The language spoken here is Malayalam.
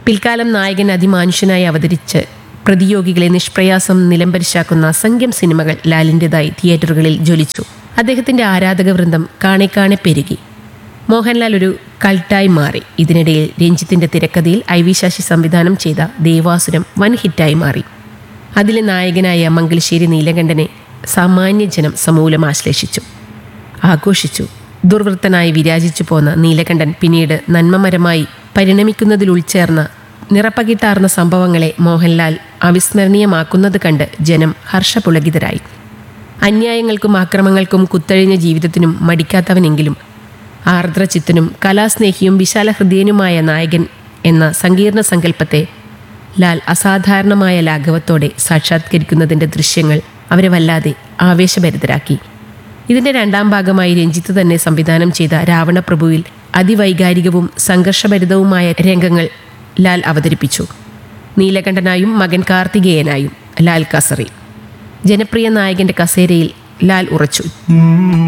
പിൽക്കാലം നായകൻ അതിമാനുഷ്യനായി അവതരിച്ച് പ്രതിയോഗികളെ നിഷ്പ്രയാസം നിലംപരിശാക്കുന്ന അസംഖ്യം സിനിമകൾ ലാലിൻ്റെതായി തിയേറ്ററുകളിൽ ജ്വലിച്ചു അദ്ദേഹത്തിൻ്റെ ആരാധക വൃന്ദം കാണെ കാണെ പെരുകി മോഹൻലാൽ ഒരു കൾട്ടായി മാറി ഇതിനിടയിൽ രഞ്ജിത്തിന്റെ തിരക്കഥയിൽ ഐ വി ശശി സംവിധാനം ചെയ്ത ദേവാസുരം വൻ ഹിറ്റായി മാറി അതിലെ നായകനായ മംഗലശ്ശേരി നീലകണ്ഠനെ സാമാന്യ ജനം സമൂലം ആശ്ലേഷിച്ചു ആഘോഷിച്ചു ദുർവൃത്തനായി വിരാജിച്ചു പോന്ന നീലകണ്ഠൻ പിന്നീട് നന്മമരമായി പരിണമിക്കുന്നതിൽ ഉൾച്ചേർന്ന നിറപ്പകിട്ടാർന്ന സംഭവങ്ങളെ മോഹൻലാൽ അവിസ്മരണീയമാക്കുന്നത് കണ്ട് ജനം ഹർഷപുളകിതരായി അന്യായങ്ങൾക്കും ആക്രമങ്ങൾക്കും കുത്തഴിഞ്ഞ ജീവിതത്തിനും മടിക്കാത്തവനെങ്കിലും ആർദ്രചിത്തനും കലാസ്നേഹിയും വിശാലഹൃദയനുമായ നായകൻ എന്ന സങ്കീർണ സങ്കല്പത്തെ ലാൽ അസാധാരണമായ ലാഘവത്തോടെ സാക്ഷാത്കരിക്കുന്നതിൻ്റെ ദൃശ്യങ്ങൾ അവരെ വല്ലാതെ ആവേശഭരിതരാക്കി ഇതിൻ്റെ രണ്ടാം ഭാഗമായി രഞ്ജിത്ത് തന്നെ സംവിധാനം ചെയ്ത രാവണപ്രഭുവിൽ അതിവൈകാരികവും സംഘർഷഭരിതവുമായ രംഗങ്ങൾ ലാൽ അവതരിപ്പിച്ചു നീലകണ്ഠനായും മകൻ കാർത്തികേയനായും ലാൽ കസറി ജനപ്രിയ നായകന്റെ കസേരയിൽ ലാൽ ഉറച്ചു